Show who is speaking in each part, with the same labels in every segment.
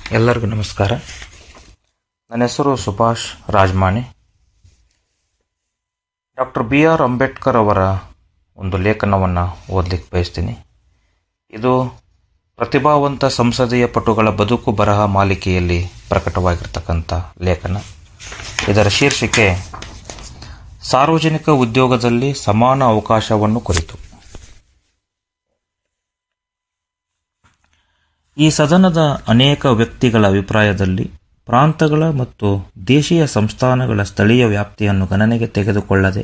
Speaker 1: ಎಲ್ಲರಿಗೂ ನಮಸ್ಕಾರ ನನ್ನ ಹೆಸರು Subhash Rajamani doctor B R Ambedkar ಅವರ ಒಂದು ಲೇಖನವನ್ನು ಓದಲಿಕ್ಕೆ ಬಯಸ್ತೀನಿ ಇದು ಪ್ರತಿಭಾವಂತ ಸಂಸದೀಯ ಪಟುಗಳ ಬದುಕು ಬರಹ ಮಾಲಿಕೆಯಲ್ಲಿ ಪ್ರಕಟವಾಗಿರ್ತಕ್ಕಂಥ ಲೇಖನ ಇದರ ಶೀರ್ಷಿಕೆ ಸಾರ್ವಜನಿಕ ಉದ್ಯೋಗದಲ್ಲಿ ಸಮಾನ ಅವಕಾಶವನ್ನು ಕುರಿತು ಈ ಸದನದ ಅನೇಕ ವ್ಯಕ್ತಿಗಳ ಅಭಿಪ್ರಾಯದಲ್ಲಿ ಪ್ರಾಂತಗಳ ಮತ್ತು ದೇಶೀಯ ಸಂಸ್ಥಾನಗಳ ಸ್ಥಳೀಯ ವ್ಯಾಪ್ತಿಯನ್ನು ಗಣನೆಗೆ ತೆಗೆದುಕೊಳ್ಳದೆ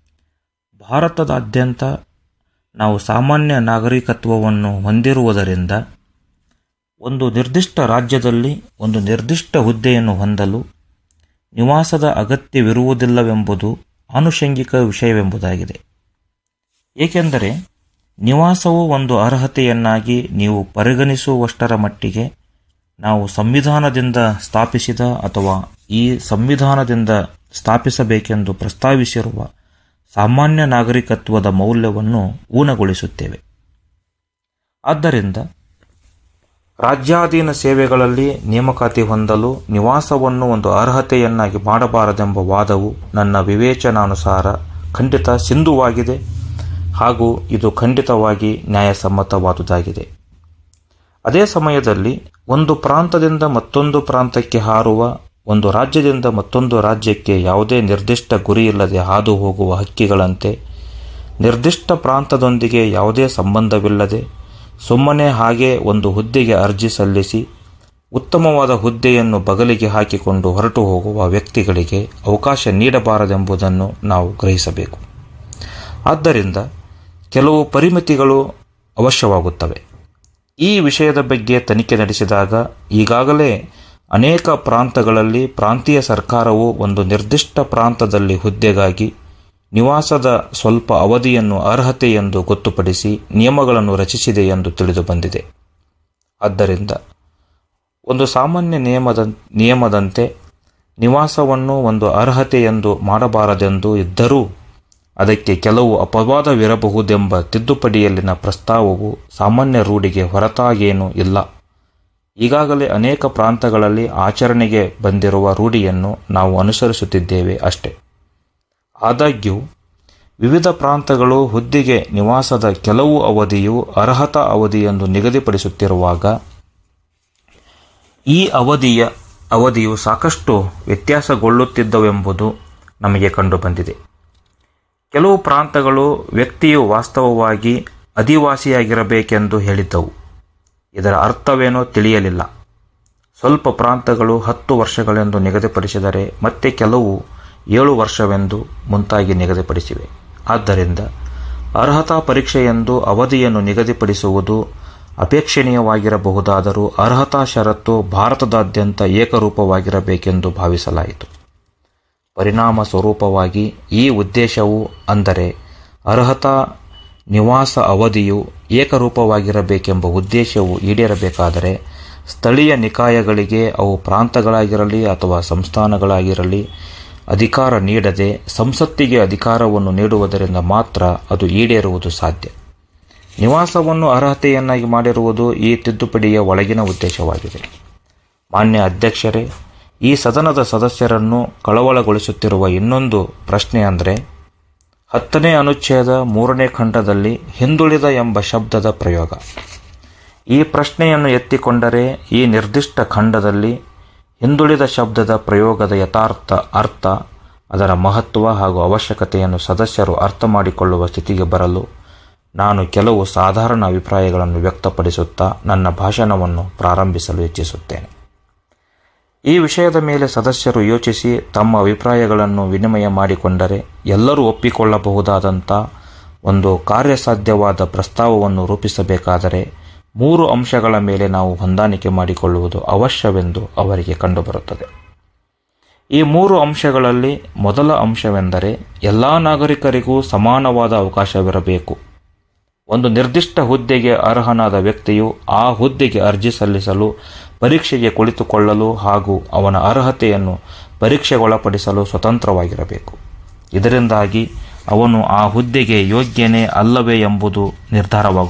Speaker 1: ಭಾರತದಾದ್ಯಂತ ನಾವು ಸಾಮಾನ್ಯ ನಾಗರಿಕತ್ವವನ್ನು ಹೊಂದಿರುವುದರಿಂದ ಒಂದು ನಿರ್ದಿಷ್ಟ ರಾಜ್ಯದಲ್ಲಿ ಒಂದು ನಿರ್ದಿಷ್ಟ ಹುದ್ದೆಯನ್ನು ಹೊಂದಲು ನಿವಾಸದ ಅಗತ್ಯವಿರುವುದಿಲ್ಲವೆಂಬುದು ಆನುಷಂಗಿಕ ವಿಷಯವೆಂಬುದಾಗಿದೆ ಏಕೆಂದರೆ ನಿವಾಸವು ಒಂದು ಅರ್ಹತೆಯನ್ನಾಗಿ ನೀವು ಪರಿಗಣಿಸುವಷ್ಟರ ಮಟ್ಟಿಗೆ ನಾವು ಸಂವಿಧಾನದಿಂದ ಸ್ಥಾಪಿಸಿದ ಅಥವಾ ಈ ಸಂವಿಧಾನದಿಂದ ಸ್ಥಾಪಿಸಬೇಕೆಂದು ಪ್ರಸ್ತಾವಿಸಿರುವ ಸಾಮಾನ್ಯ ನಾಗರಿಕತ್ವದ ಮೌಲ್ಯವನ್ನು ಊನಗೊಳಿಸುತ್ತೇವೆ ಆದ್ದರಿಂದ ರಾಜ್ಯಾಧೀನ ಸೇವೆಗಳಲ್ಲಿ ನೇಮಕಾತಿ ಹೊಂದಲು ನಿವಾಸವನ್ನು ಒಂದು ಅರ್ಹತೆಯನ್ನಾಗಿ ಮಾಡಬಾರದೆಂಬ ವಾದವು ನನ್ನ ವಿವೇಚನಾನುಸಾರ ಖಂಡಿತ ಸಿಂಧುವಾಗಿದೆ ಹಾಗೂ ಇದು ಖಂಡಿತವಾಗಿ ನ್ಯಾಯಸಮ್ಮತವಾದುದಾಗಿದೆ ಅದೇ ಸಮಯದಲ್ಲಿ ಒಂದು ಪ್ರಾಂತದಿಂದ ಮತ್ತೊಂದು ಪ್ರಾಂತಕ್ಕೆ ಹಾರುವ ಒಂದು ರಾಜ್ಯದಿಂದ ಮತ್ತೊಂದು ರಾಜ್ಯಕ್ಕೆ ಯಾವುದೇ ನಿರ್ದಿಷ್ಟ ಗುರಿಯಿಲ್ಲದೆ ಹಾದು ಹೋಗುವ ಹಕ್ಕಿಗಳಂತೆ ನಿರ್ದಿಷ್ಟ ಪ್ರಾಂತದೊಂದಿಗೆ ಯಾವುದೇ ಸಂಬಂಧವಿಲ್ಲದೆ ಸುಮ್ಮನೆ ಹಾಗೆ ಒಂದು ಹುದ್ದೆಗೆ ಅರ್ಜಿ ಸಲ್ಲಿಸಿ ಉತ್ತಮವಾದ ಹುದ್ದೆಯನ್ನು ಬಗಲಿಗೆ ಹಾಕಿಕೊಂಡು ಹೊರಟು ಹೋಗುವ ವ್ಯಕ್ತಿಗಳಿಗೆ ಅವಕಾಶ ನೀಡಬಾರದೆಂಬುದನ್ನು ನಾವು ಗ್ರಹಿಸಬೇಕು ಆದ್ದರಿಂದ ಕೆಲವು ಪರಿಮಿತಿಗಳು ಅವಶ್ಯವಾಗುತ್ತವೆ ಈ ವಿಷಯದ ಬಗ್ಗೆ ತನಿಖೆ ನಡೆಸಿದಾಗ ಈಗಾಗಲೇ ಅನೇಕ ಪ್ರಾಂತಗಳಲ್ಲಿ ಪ್ರಾಂತೀಯ ಸರ್ಕಾರವು ಒಂದು ನಿರ್ದಿಷ್ಟ ಪ್ರಾಂತದಲ್ಲಿ ಹುದ್ದೆಗಾಗಿ ನಿವಾಸದ ಸ್ವಲ್ಪ ಅವಧಿಯನ್ನು ಅರ್ಹತೆ ಎಂದು ಗೊತ್ತುಪಡಿಸಿ ನಿಯಮಗಳನ್ನು ರಚಿಸಿದೆ ಎಂದು ತಿಳಿದು ಬಂದಿದೆ ಆದ್ದರಿಂದ ಒಂದು ಸಾಮಾನ್ಯ ನಿಯಮದ ನಿಯಮದಂತೆ ನಿವಾಸವನ್ನು ಒಂದು ಅರ್ಹತೆ ಎಂದು ಮಾಡಬಾರದೆಂದು ಇದ್ದರೂ ಅದಕ್ಕೆ ಕೆಲವು ಅಪವಾದವಿರಬಹುದೆಂಬ ತಿದ್ದುಪಡಿಯಲ್ಲಿನ ಪ್ರಸ್ತಾವವು ಸಾಮಾನ್ಯ ರೂಢಿಗೆ ಹೊರತಾಗೇನೂ ಇಲ್ಲ ಈಗಾಗಲೇ ಅನೇಕ ಪ್ರಾಂತಗಳಲ್ಲಿ ಆಚರಣೆಗೆ ಬಂದಿರುವ ರೂಢಿಯನ್ನು ನಾವು ಅನುಸರಿಸುತ್ತಿದ್ದೇವೆ ಅಷ್ಟೆ ಆದಾಗ್ಯೂ ವಿವಿಧ ಪ್ರಾಂತಗಳು ಹುದ್ದೆಗೆ ನಿವಾಸದ ಕೆಲವು ಅವಧಿಯು ಅರ್ಹತಾ ಅವಧಿಯೆಂದು ನಿಗದಿಪಡಿಸುತ್ತಿರುವಾಗ ಈ ಅವಧಿಯ ಅವಧಿಯು ಸಾಕಷ್ಟು ವ್ಯತ್ಯಾಸಗೊಳ್ಳುತ್ತಿದ್ದವೆಂಬುದು ನಮಗೆ ಕಂಡುಬಂದಿದೆ ಕೆಲವು ಪ್ರಾಂತಗಳು ವ್ಯಕ್ತಿಯು ವಾಸ್ತವವಾಗಿ ಅಧಿವಾಸಿಯಾಗಿರಬೇಕೆಂದು ಹೇಳಿದ್ದವು ಇದರ ಅರ್ಥವೇನೋ ತಿಳಿಯಲಿಲ್ಲ ಸ್ವಲ್ಪ ಪ್ರಾಂತಗಳು ಹತ್ತು ವರ್ಷಗಳೆಂದು ನಿಗದಿಪಡಿಸಿದರೆ ಮತ್ತೆ ಕೆಲವು ಏಳು ವರ್ಷವೆಂದು ಮುಂತಾಗಿ ನಿಗದಿಪಡಿಸಿವೆ ಆದ್ದರಿಂದ ಅರ್ಹತಾ ಪರೀಕ್ಷೆಯೆಂದು ಅವಧಿಯನ್ನು ನಿಗದಿಪಡಿಸುವುದು ಅಪೇಕ್ಷಣೀಯವಾಗಿರಬಹುದಾದರೂ ಅರ್ಹತಾ ಷರತ್ತು ಭಾರತದಾದ್ಯಂತ ಏಕರೂಪವಾಗಿರಬೇಕೆಂದು ಭಾವಿಸಲಾಯಿತು ಪರಿಣಾಮ ಸ್ವರೂಪವಾಗಿ ಈ ಉದ್ದೇಶವು ಅಂದರೆ ಅರ್ಹತಾ ನಿವಾಸ ಅವಧಿಯು ಏಕರೂಪವಾಗಿರಬೇಕೆಂಬ ಉದ್ದೇಶವು ಈಡೇರಬೇಕಾದರೆ ಸ್ಥಳೀಯ ನಿಕಾಯಗಳಿಗೆ ಅವು ಪ್ರಾಂತಗಳಾಗಿರಲಿ ಅಥವಾ ಸಂಸ್ಥಾನಗಳಾಗಿರಲಿ ಅಧಿಕಾರ ನೀಡದೆ ಸಂಸತ್ತಿಗೆ ಅಧಿಕಾರವನ್ನು ನೀಡುವುದರಿಂದ ಮಾತ್ರ ಅದು ಈಡೇರುವುದು ಸಾಧ್ಯ ನಿವಾಸವನ್ನು ಅರ್ಹತೆಯನ್ನಾಗಿ ಮಾಡಿರುವುದು ಈ ತಿದ್ದುಪಡಿಯ ಒಳಗಿನ ಉದ್ದೇಶವಾಗಿದೆ ಮಾನ್ಯ ಅಧ್ಯಕ್ಷರೇ ಈ ಸದನದ ಸದಸ್ಯರನ್ನು ಕಳವಳಗೊಳಿಸುತ್ತಿರುವ ಇನ್ನೊಂದು ಪ್ರಶ್ನೆ ಅಂದರೆ ಹತ್ತನೇ ಅನುಚ್ಛೇದ ಮೂರನೇ ಖಂಡದಲ್ಲಿ ಹಿಂದುಳಿದ ಎಂಬ ಶಬ್ದದ ಪ್ರಯೋಗ ಈ ಪ್ರಶ್ನೆಯನ್ನು ಎತ್ತಿಕೊಂಡರೆ ಈ ನಿರ್ದಿಷ್ಟ ಖಂಡದಲ್ಲಿ ಹಿಂದುಳಿದ ಶಬ್ದದ ಪ್ರಯೋಗದ ಯಥಾರ್ಥ ಅರ್ಥ ಅದರ ಮಹತ್ವ ಹಾಗೂ ಅವಶ್ಯಕತೆಯನ್ನು ಸದಸ್ಯರು ಅರ್ಥ ಮಾಡಿಕೊಳ್ಳುವ ಸ್ಥಿತಿಗೆ ಬರಲು ನಾನು ಕೆಲವು ಸಾಧಾರಣ ಅಭಿಪ್ರಾಯಗಳನ್ನು ವ್ಯಕ್ತಪಡಿಸುತ್ತಾ ನನ್ನ ಭಾಷಣವನ್ನು ಪ್ರಾರಂಭಿಸಲು ಇಚ್ಛಿಸುತ್ತೇನೆ ಈ ವಿಷಯದ ಮೇಲೆ ಸದಸ್ಯರು ಯೋಚಿಸಿ ತಮ್ಮ ಅಭಿಪ್ರಾಯಗಳನ್ನು ವಿನಿಮಯ ಮಾಡಿಕೊಂಡರೆ ಎಲ್ಲರೂ ಒಪ್ಪಿಕೊಳ್ಳಬಹುದಾದಂಥ ಒಂದು ಕಾರ್ಯಸಾಧ್ಯವಾದ ಪ್ರಸ್ತಾವವನ್ನು ರೂಪಿಸಬೇಕಾದರೆ ಮೂರು ಅಂಶಗಳ ಮೇಲೆ ನಾವು ಹೊಂದಾಣಿಕೆ ಮಾಡಿಕೊಳ್ಳುವುದು ಅವಶ್ಯವೆಂದು ಅವರಿಗೆ ಕಂಡುಬರುತ್ತದೆ ಈ ಮೂರು ಅಂಶಗಳಲ್ಲಿ ಮೊದಲ ಅಂಶವೆಂದರೆ ಎಲ್ಲ ನಾಗರಿಕರಿಗೂ ಸಮಾನವಾದ ಅವಕಾಶವಿರಬೇಕು ಒಂದು ನಿರ್ದಿಷ್ಟ ಹುದ್ದೆಗೆ ಅರ್ಹನಾದ ವ್ಯಕ್ತಿಯು ಆ ಹುದ್ದೆಗೆ ಅರ್ಜಿ ಸಲ್ಲಿಸಲು ಪರೀಕ್ಷೆಗೆ ಕುಳಿತುಕೊಳ್ಳಲು ಹಾಗೂ ಅವನ ಅರ್ಹತೆಯನ್ನು ಪರೀಕ್ಷೆಗೊಳಪಡಿಸಲು ಸ್ವತಂತ್ರವಾಗಿರಬೇಕು ಇದರಿಂದಾಗಿ ಅವನು ಆ ಹುದ್ದೆಗೆ ಯೋಗ್ಯನೇ ಅಲ್ಲವೇ ಎಂಬುದು ನಿರ್ಧಾರವಾಗುತ್ತದೆ